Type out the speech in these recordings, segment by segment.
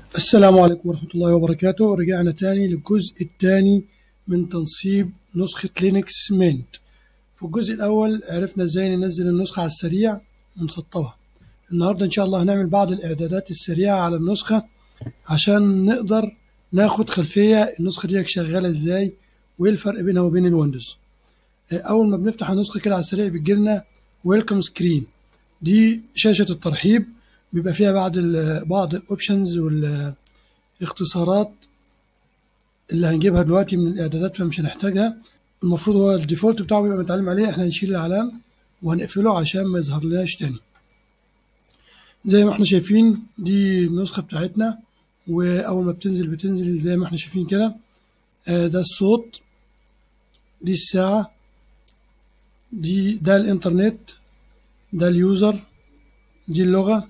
السلام عليكم ورحمة الله وبركاته رجعنا تاني للجزء الثاني من تنصيب نسخة لينكس مينت في الجزء الأول عرفنا ازاي ننزل النسخة على السريع ونسطبها النهاردة إن شاء الله هنعمل بعض الإعدادات السريعة على النسخة عشان نقدر ناخد خلفية النسخة دي شغالة ازاي وايه الفرق بينها وبين الويندوز أول ما بنفتح النسخة كده على السريع بيجيلنا ويلكم سكرين دي شاشة الترحيب بيبقى فيها بعض ال بعض الاوبشنز والاختصارات اللي هنجيبها دلوقتي من الاعدادات فمش هنحتاجها المفروض هو الديفولت بتاعه بيبقى متعلم عليه احنا هنشيل العلامة وهنقفله عشان ما يظهر لناش تاني زي ما احنا شايفين دي النسخة بتاعتنا واول ما بتنزل بتنزل زي ما احنا شايفين كده آه ده الصوت دي الساعة دي ده الانترنت ده اليوزر دي اللغة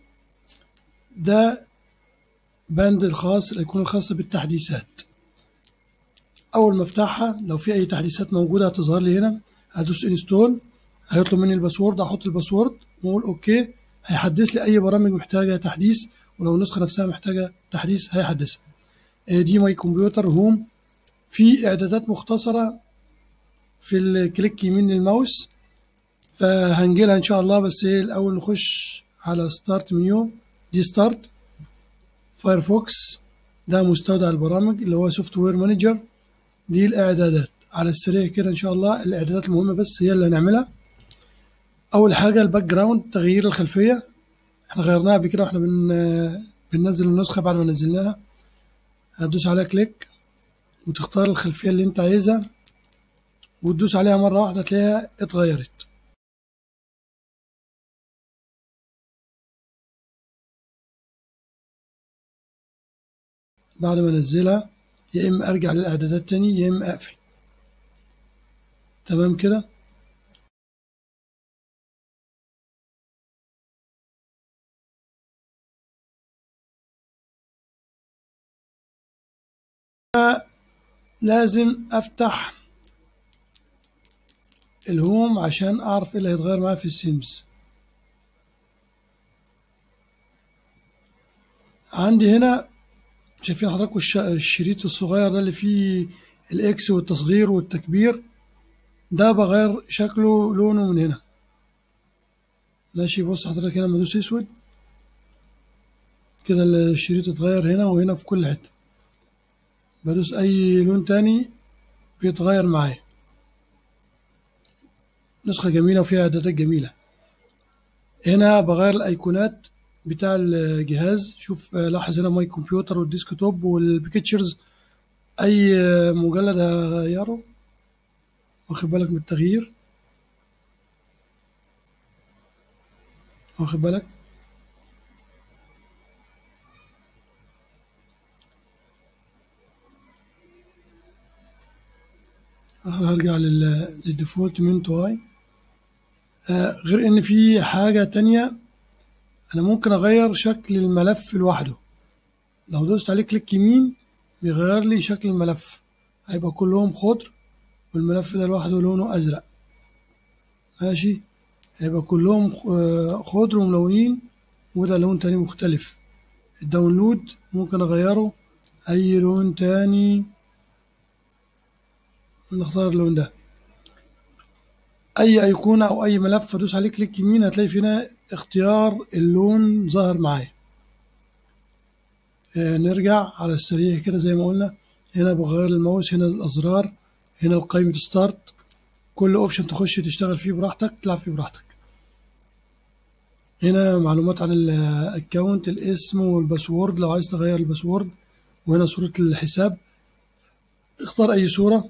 ده بند الخاص الأيقونة الخاصة بالتحديثات أول ما أفتحها لو في أي تحديثات موجودة هتظهر لي هنا هدوس انستول هيطلب مني الباسورد أحط الباسورد وأقول أوكي هيحدث لي أي برامج محتاجة تحديث ولو النسخة نفسها محتاجة تحديث هيحدثها دي ماي كمبيوتر هوم في إعدادات مختصرة في الكليك يمين الماوس فهنجيلها إن شاء الله بس إيه الأول نخش على ستارت منيو دي ستارت فايرفوكس ده مستودع البرامج اللي هو سوفت وير مانجر دي الاعدادات على السريع كده ان شاء الله الاعدادات المهمه بس هي اللي هنعملها اول حاجه الباك جراوند تغيير الخلفيه احنا غيرناها قبل كده واحنا بن بننزل النسخه بعد ما نزلناها هتدوس عليها كليك وتختار الخلفيه اللي انت عايزها وتدوس عليها مره واحده تلاقيها اتغيرت بعد ما انزلها يا اما ارجع للاعدادات تاني يا اما اقفل تمام كده لازم افتح الهوم عشان اعرف ايه اللي هيتغير معايا في السيمز عندي هنا شايفين حضراتكم الشريط الصغير ده اللي فيه الاكس والتصغير والتكبير ده بغير شكله لونه من هنا ماشي بص حضرتك هنا لما ادوس اسود كده الشريط اتغير هنا وهنا في كل حته بدوس اي لون تاني بيتغير معايا نسخة جميلة وفيها اعدادات جميلة هنا بغير الايقونات بتاع الجهاز شوف لاحظ هنا ماي كمبيوتر والديسكتوب والبيكتشرز اي مجلد هغيره واخد بالك من التغيير واخد بالك هرجع للديفولت من واي آه غير ان في حاجة تانية انا ممكن اغير شكل الملف لوحده لو دوست عليه كليك يمين بيغير لي شكل الملف هيبقى كلهم خضر والملف ده لوحده لونه ازرق ماشي هيبقى كلهم خضر وملونين وده لون تاني مختلف الداونلود ممكن اغيره اي لون تاني نختار اللون ده اي ايقونة او اي ملف ادوس عليه كليك يمين هتلاقي فينا اختيار اللون ظاهر معايا آه نرجع على السريع كده زي ما قلنا هنا بغير الماوس هنا الازرار هنا قائمة ستارت كل اوبشن تخش تشتغل فيه براحتك تلعب فيه براحتك هنا معلومات عن الاكونت الاسم والباسورد لو عايز تغير الباسورد وهنا صورة الحساب اختار اي صورة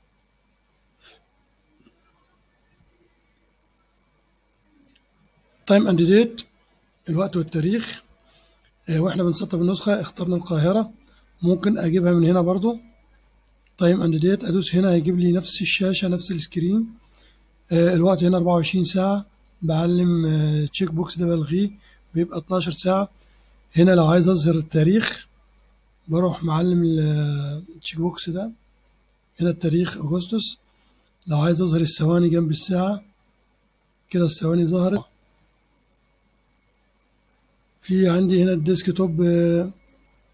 تايم اند ديت الوقت والتاريخ اه واحنا بنسطب النسخة اخترنا القاهرة ممكن اجيبها من هنا برضو تايم اند ديت ادوس هنا هيجيب لي نفس الشاشة نفس السكرين اه الوقت هنا 24 ساعة بعلم اه تشيك بوكس ده بلغيه بيبقى 12 ساعة هنا لو عايز اظهر التاريخ بروح معلم التشيك بوكس ده هنا التاريخ اغسطس لو عايز اظهر الثواني جنب الساعة كده الثواني ظهرت في عندي هنا الديسك توب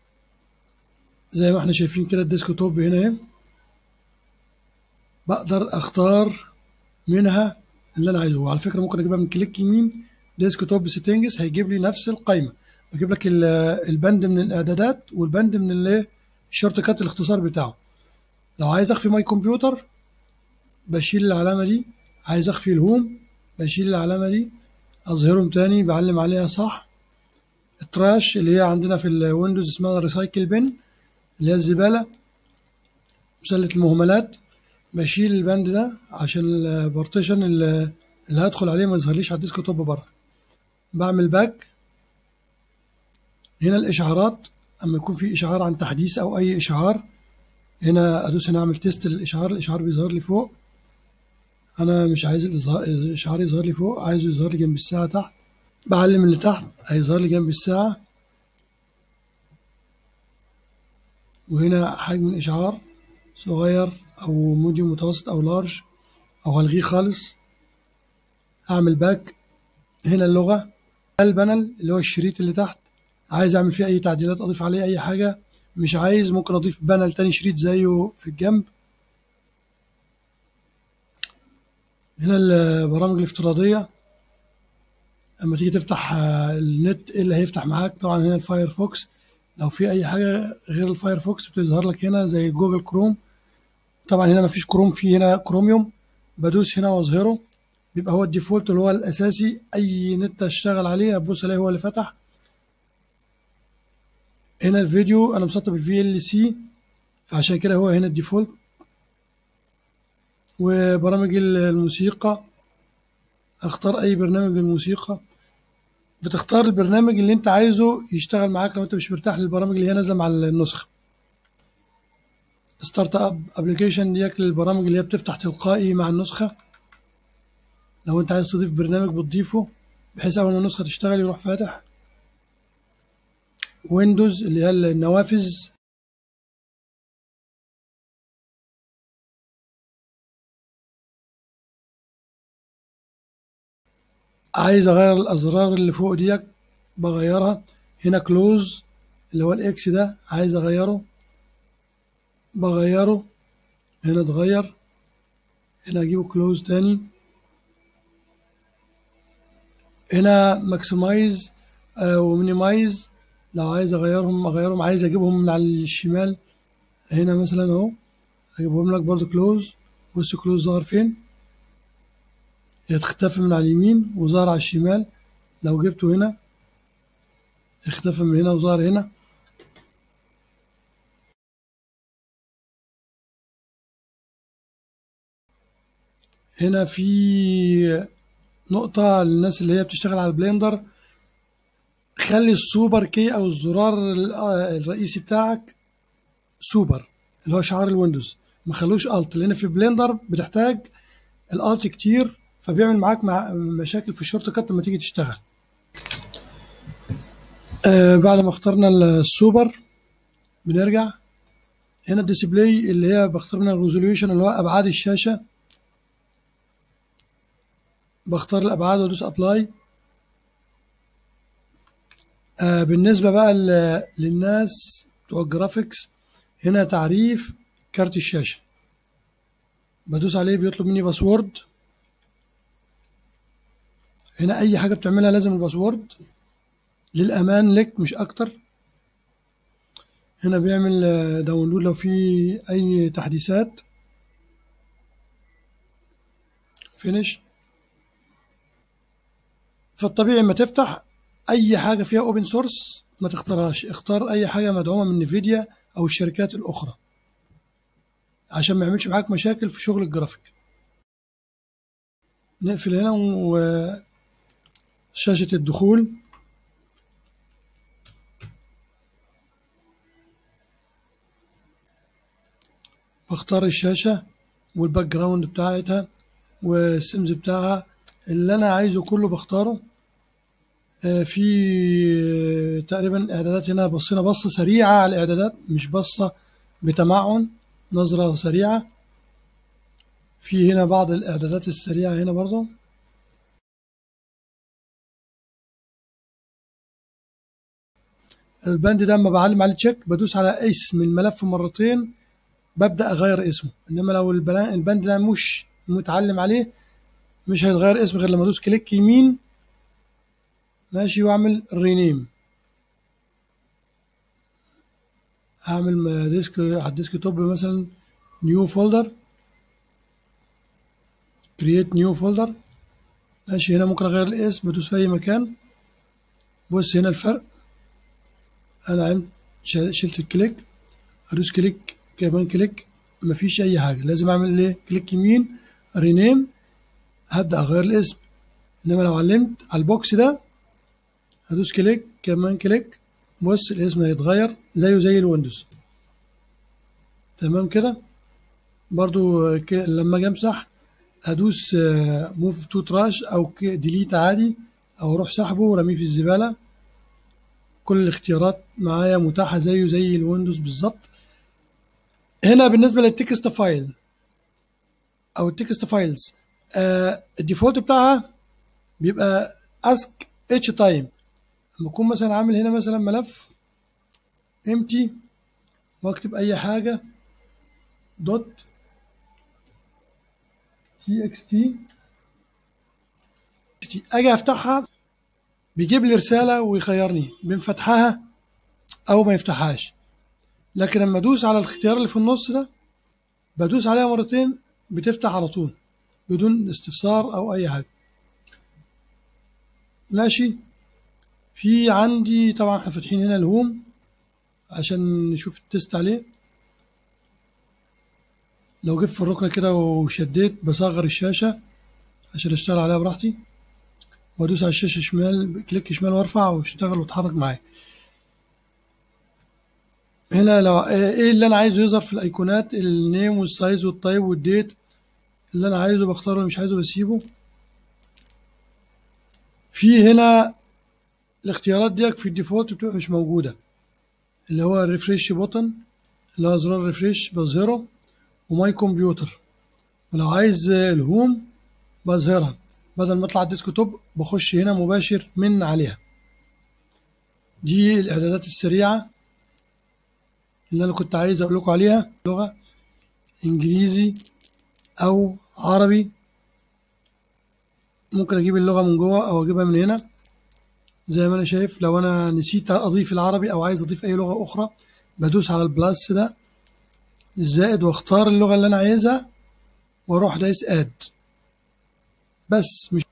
زي ما احنا شايفين كده الديسك توب هنا اهي بقدر اختار منها اللي انا عايزه وعلى فكره ممكن اجيبها من كليك يمين ديسك توب سيتنجز هيجيب لي نفس القائمه بجيب لك ال- البند من الاعدادات والبند من الايه الشورت كات الاختصار بتاعه لو عايز اخفي ماي كمبيوتر بشيل العلامه دي عايز اخفي الهوم بشيل العلامه دي اظهرهم تاني بعلم عليها صح التراش اللي هي عندنا في الويندوز اسمها ريسايكل بن اللي هي الزباله مسله المهملات بشيل البند ده عشان البارتيشن اللي اللي هدخل عليه ما يظهرليش على الديسك توب بره بعمل باك هنا الاشعارات اما يكون في اشعار عن تحديث او اي اشعار هنا ادوس هنا اعمل تيست الاشعار الاشعار بيظهر لي فوق انا مش عايز الإظهار- الاشعار يظهر لي فوق عايزه يظهر لي جنب الساعه تحت بعلم اللي تحت هيظهر لي جنب الساعه وهنا حجم الاشعار صغير او موديوم متوسط او لارج او هلغيه خالص اعمل باك هنا اللغه البانل اللي هو الشريط اللي تحت عايز اعمل فيه اي تعديلات اضيف عليه اي حاجه مش عايز ممكن اضيف بانل تاني شريط زيه في الجنب هنا البرامج الافتراضيه اما تيجي تفتح آه، النت ايه اللي هيفتح معاك طبعا هنا الفايرفوكس لو في اي حاجه غير الفايرفوكس بتظهر لك هنا زي جوجل كروم طبعا هنا مفيش كروم في هنا كروميوم بدوس هنا واظهره بيبقى هو الديفولت اللي هو الاساسي اي نت اشتغل عليه ابص الاقي هو اللي فتح هنا الفيديو انا مسطب الفي ال سي فعشان كده هو هنا الديفولت وبرامج الموسيقى اختار اي برنامج للموسيقى بتختار البرنامج اللي انت عايزه يشتغل معاك لو انت مش مرتاح للبرامج اللي هي نازله مع النسخه ستارت اب ابلكيشن ديك للبرامج اللي هي بتفتح تلقائي مع النسخه لو انت عايز تضيف برنامج بتضيفه بحيث اول ما النسخه تشتغل يروح فاتح ويندوز اللي هي النوافذ عايز اغير الازرار اللي فوق ديت بغيرها هنا كلوز اللي هو الاكس ده عايز اغيره بغيره هنا اتغير هنا اجيبه كلوز تاني هنا ماكسمايز ومينيمايز لو عايز اغيرهم اغيرهم عايز اجيبهم من على الشمال هنا مثلا اهو اجيبهم لك برضو كلوز بص كلوز ظهر فين هي تختفي من على اليمين وظهر على الشمال لو جبته هنا اختفى من هنا وظهر هنا هنا في نقطة للناس اللي هي بتشتغل على البلندر خلي السوبر كي او الزرار ال- آه الرئيسي بتاعك سوبر اللي هو شعار الويندوز ما خلوش الت لان في بلندر بتحتاج الالت كتير فبيعمل معاك مع مشاكل في الشورت كات لما تيجي تشتغل آه بعد ما اخترنا السوبر بنرجع هنا الديسبلاي اللي هي بختار منها الريزوليوشن اللي هو ابعاد الشاشه بختار الابعاد وادوس ابلاي آه بالنسبه بقى ل- للناس بتوع الجرافيكس هنا تعريف كارت الشاشه بدوس عليه بيطلب مني باسورد هنا اي حاجه بتعملها لازم الباسورد للامان لك مش اكتر هنا بيعمل آه، داونلود لو في اي تحديثات فينيش فالطبيعي لما تفتح اي حاجه فيها اوبن سورس ما تختارهاش اختار اي حاجه مدعومه من نيفيديا او الشركات الاخرى عشان ما يعملش معاك مشاكل في شغل الجرافيك نقفل هنا وشاشة الدخول بختار الشاشة والباك جراوند بتاعتها والسيمز بتاعها اللي انا عايزه كله بختاره آه، في آه، تقريبا اعدادات هنا بصينا بصة سريعة على الاعدادات مش بصة بتمعن نظرة سريعة في هنا بعض الاعدادات السريعة هنا برضو البند ده اما بعلم عليه تشيك بدوس على اسم الملف مرتين ببدا اغير اسمه انما لو البلا- البند ده مش متعلم عليه مش هيتغير اسمه غير لما ادوس كليك يمين ماشي واعمل رينيم هعمل م- ديسك على الديسك توب مثلا نيو فولدر كرييت نيو فولدر ماشي هنا ممكن اغير الاسم بدوس في اي مكان بص هنا الفرق انا عملت شل- شلت الكليك ادوس كليك كمان كليك مفيش اي حاجه لازم اعمل ايه كليك يمين رينيم هبدا اغير الاسم انما لو علمت على البوكس ده هدوس كليك كمان كليك بص الاسم هيتغير زيه زي الويندوز تمام كده برضو ك- لما اجي امسح هدوس موف تو تراش او ديليت عادي او اروح سحبه ورميه في الزباله كل الاختيارات معايا متاحه زيه زي الويندوز بالظبط هنا بالنسبه للتكست فايل او التكست فايلز آه الديفولت بتاعها بيبقى اسك اتش تايم لما اكون مثلا عامل هنا مثلا ملف empty واكتب اي حاجه دوت تي اكس تي اجي افتحها بيجيب لي رساله ويخيرني بين فتحها او ما يفتحهاش لكن لما ادوس على الاختيار اللي في النص ده بدوس عليها مرتين بتفتح على طول بدون استفسار او اي حاجه ماشي في عندي طبعا احنا فاتحين هنا الهوم عشان نشوف التست عليه لو جيت في الركنة كده وشديت بصغر الشاشة عشان اشتغل عليها براحتي وادوس على الشاشة شمال كليك شمال وارفع واشتغل واتحرك معايا هنا لو ايه اللي انا عايزه يظهر في الايقونات النيم والسايز والتايب والديت اللي انا عايزه بختاره اللي مش عايزه بسيبه في هنا الاختيارات ديك في الديفولت بتبقى مش موجودة اللي هو الريفريش بوتن اللي هو زرار ريفريش بظهره وماي كمبيوتر ولو عايز الهوم بظهرها بدل ما اطلع الديسك توب بخش هنا مباشر من عليها دي الاعدادات السريعة اللي انا كنت عايز اقول لكم عليها لغة انجليزي او عربي ممكن اجيب اللغة من جوه او اجيبها من هنا زي ما انا شايف لو انا نسيت اضيف العربي او عايز اضيف اي لغة اخرى بدوس على البلاس ده الزائد واختار اللغة اللي انا عايزها واروح دايس اد بس مش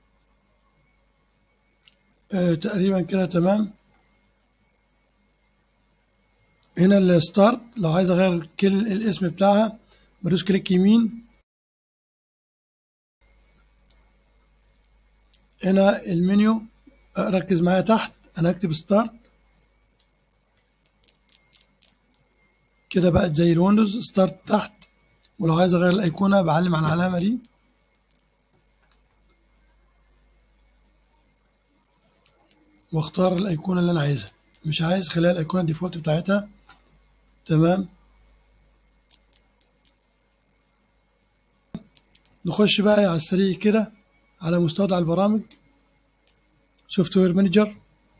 آه تقريبا كده تمام هنا الستارت لو عايز اغير كل الاسم بتاعها بدوس كليك يمين هنا المنيو ركز معايا تحت انا اكتب ستارت كده بقت زي الويندوز ستارت تحت ولو عايز اغير الايقونه بعلم على العلامه دي واختار الايقونه اللي انا عايزها مش عايز خليها الايقونه الديفولت بتاعتها تمام نخش بقى على السريع كده على مستودع البرامج سوفت وير مانجر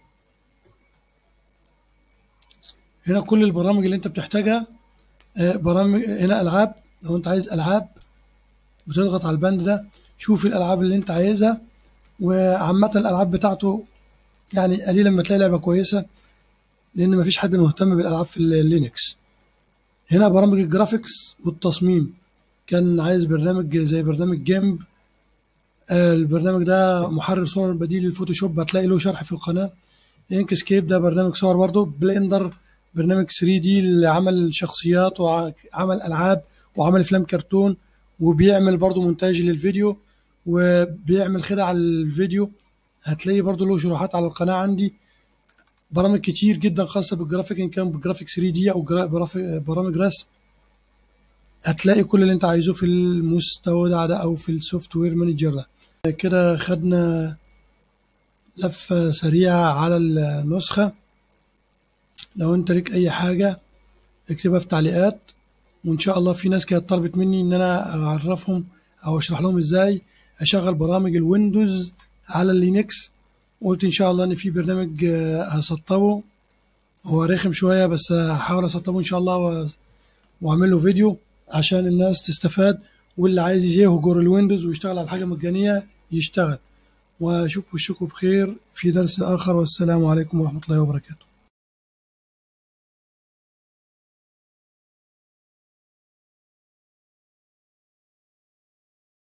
هنا كل البرامج اللي انت بتحتاجها آه، برامج هنا العاب لو انت عايز العاب بتضغط على البند ده شوف الالعاب اللي انت عايزها وعامة الالعاب بتاعته يعني قليلا ما تلاقي لعبة كويسة لان مفيش حد مهتم بالالعاب في اللينكس هنا برامج الجرافيكس والتصميم كان عايز برنامج زي برنامج جيمب آه، البرنامج ده محرر صور بديل للفوتوشوب هتلاقي له شرح في القناة انكسكيب ده برنامج صور برضه بلندر برنامج 3 دي لعمل شخصيات وعمل العاب وعمل افلام كرتون وبيعمل برضه مونتاج للفيديو وبيعمل خدع على الفيديو هتلاقي برضه له شروحات على القناة عندي برامج كتير جدا خاصة بالجرافيك إن كان بالجرافيك 3 دي أو جرا- برافي- برامج رسم هتلاقي كل اللي أنت عايزه في المستودع ده أو في السوفت وير مانجر ده كده خدنا لفة سريعة على النسخة لو أنت ليك أي حاجة اكتبها في تعليقات وإن شاء الله في ناس كانت طلبت مني إن أنا أعرفهم أو أشرح لهم إزاي أشغل برامج الويندوز على اللينكس وقلت إن شاء الله إن في برنامج آه، هسطبه هو رخم شوية بس هحاول أسطبه إن شاء الله و... وأعمل له فيديو عشان الناس تستفاد واللي عايز يهجر الويندوز ويشتغل على حاجة مجانية يشتغل وأشوف وشكم بخير في درس آخر والسلام عليكم ورحمة الله وبركاته